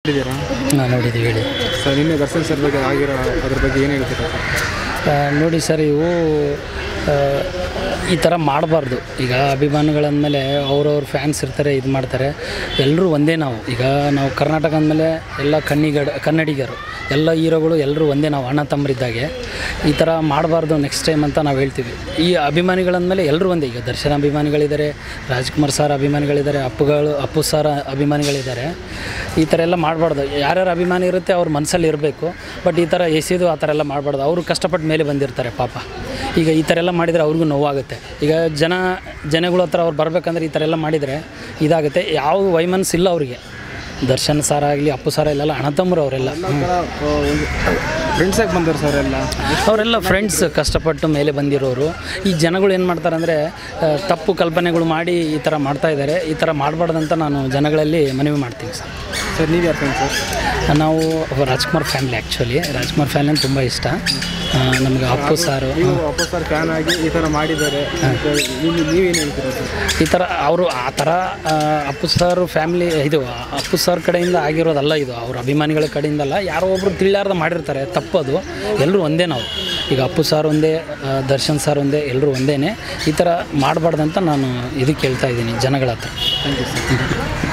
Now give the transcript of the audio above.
ಇದ್ದೀರಾ ನಾನು ನೋಡಿದ್ದೀವಿ ಹೇಳಿ ಸರ್ ನಿನ್ನೆ ದರ್ಶನ್ ಸರ್ ಬಗ್ಗೆ ಆಗಿರೋ ಅದ್ರ ಬಗ್ಗೆ ಏನು ಹೇಳ್ತೀರಾ ಸರ್ ಆ, ನೋಡಿ ಸರ್ ಇವು ಆ, ಈ ಥರ ಮಾಡಬಾರ್ದು ಈಗ ಅಭಿಮಾನಿಗಳಂದಮೇಲೆ ಅವ್ರವ್ರ ಫ್ಯಾನ್ಸ್ ಇರ್ತಾರೆ ಇದು ಮಾಡ್ತಾರೆ ಎಲ್ಲರೂ ಒಂದೇ ನಾವು ಈಗ ನಾವು ಕರ್ನಾಟಕ ಅಂದಮೇಲೆ ಎಲ್ಲ ಕನ್ನಿಗಡ ಕನ್ನಡಿಗರು ಎಲ್ಲ ಹೀರೋಗಳು ಎಲ್ಲರೂ ಒಂದೇ ನಾವು ಅಣ್ಣ ತಮ್ಮರಿದ್ದಾಗೆ ಈ ಥರ ಮಾಡಬಾರ್ದು ನೆಕ್ಸ್ಟ್ ಟೈಮ್ ಅಂತ ನಾವು ಹೇಳ್ತೀವಿ ಈ ಅಭಿಮಾನಿಗಳಂದಮೇಲೆ ಎಲ್ಲರೂ ಒಂದೇ ಈಗ ದರ್ಶನ ಅಭಿಮಾನಿಗಳಿದ್ದಾರೆ ರಾಜ್ಕುಮಾರ್ ಸರ್ ಅಭಿಮಾನಿಗಳಿದ್ದಾರೆ ಅಪ್ಪುಗಳು ಅಪ್ಪು ಸರ್ ಅಭಿಮಾನಿಗಳಿದ್ದಾರೆ ಈ ಥರ ಎಲ್ಲ ಮಾಡಬಾರ್ದು ಯಾರ್ಯಾರು ಅಭಿಮಾನಿ ಇರುತ್ತೆ ಅವ್ರ ಮನಸ್ಸಲ್ಲಿ ಇರಬೇಕು ಬಟ್ ಈ ಥರ ಎಸೆದು ಆ ಥರ ಎಲ್ಲ ಮಾಡಬಾರ್ದು ಅವರು ಕಷ್ಟಪಟ್ಟು ಮೇಲೆ ಬಂದಿರ್ತಾರೆ ಪಾಪ ಈಗ ಈ ಥರ ಎಲ್ಲ ಮಾಡಿದರೆ ಅವ್ರಿಗೂ ನೋವಾಗುತ್ತೆ ಈಗ ಜನ ಜನಗಳ ಹತ್ರ ಅವ್ರು ಬರಬೇಕಂದ್ರೆ ಈ ಥರ ಎಲ್ಲ ಮಾಡಿದರೆ ಇದಾಗುತ್ತೆ ಯಾವ ವೈಮನಸ್ಸು ಇಲ್ಲ ಅವರಿಗೆ ದರ್ಶನ್ ಸಾರ ಆಗಲಿ ಅಪ್ಪು ಸಾರ ಇಲ್ಲೆಲ್ಲ ಅಣ್ಣತಮ್ಮರು ಅವರೆಲ್ಲ ಒಂದು ಫ್ರೆಂಡ್ಸಾಗಿ ಬಂದರು ಸರ್ ಎಲ್ಲ ಅವರೆಲ್ಲ ಫ್ರೆಂಡ್ಸ್ ಕಷ್ಟಪಟ್ಟು ಮೇಲೆ ಬಂದಿರೋರು ಈ ಜನಗಳು ಏನು ಮಾಡ್ತಾರೆ ಅಂದರೆ ತಪ್ಪು ಕಲ್ಪನೆಗಳು ಮಾಡಿ ಈ ಥರ ಮಾಡ್ತಾ ಇದ್ದಾರೆ ಈ ಥರ ಮಾಡಬಾರ್ದಂತ ನಾನು ಜನಗಳಲ್ಲಿ ಮನವಿ ಮಾಡ್ತೀನಿ ಸರ್ ಸರ್ ನೀವು ಯಾರು ಫ್ರೆಂಡ್ ಸರ್ ನಾವು Rajkumar family actually Rajkumar family ತುಂಬ ಇಷ್ಟ ಆ, ನಮಗೆ ಅಪ್ಪು ಸಾರು ನೀವು ವಾಪಸ್ ಸರ್ ಫ್ಯಾನ್ ಆಗಿ ಈ ಥರ ಮಾಡಿದ್ದಾರೆ ನೀವು ನೀವೇನು ಹೇಳ್ತೀರಾ ಸರ್ ಈ ಥರ ಅವರು ಆ ಥರ ಆ, ಅಪ್ಪು ಸರ್ ಫ್ಯಾಮಿಲಿ ಇದು ಅಪ್ಪು ಸರ್ ಕಡೆಯಿಂದ ಆಗಿರೋದಲ್ಲ ಇದು ಅವ್ರ ಅಭಿಮಾನಿಗಳ ಕಡೆಯಿಂದಲ್ಲ ಯಾರೋ ಒಬ್ರು ತಿಳಿಯಾರ್ದ ಮಾಡಿರ್ತಾರೆ ತಪ್ಪದು ಎಲ್ಲರೂ ಒಂದೇ ನಾವು ಈಗ ಅಪ್ಪು ಸರ್ ಒಂದೇ ಆ, ದರ್ಶನ್ ಸರ್ ಒಂದೇ ಎಲ್ಲರೂ ಒಂದೇ ಈ ಥರ ಮಾಡಬಾರ್ದಂತ ನಾನು ಇದಕ್ಕೆ ಹೇಳ್ತಾ ಇದ್ದೀನಿ ಜನಗಳ ಹತ್ರ ಥ್ಯಾಂಕ್ ಯು ಸರ್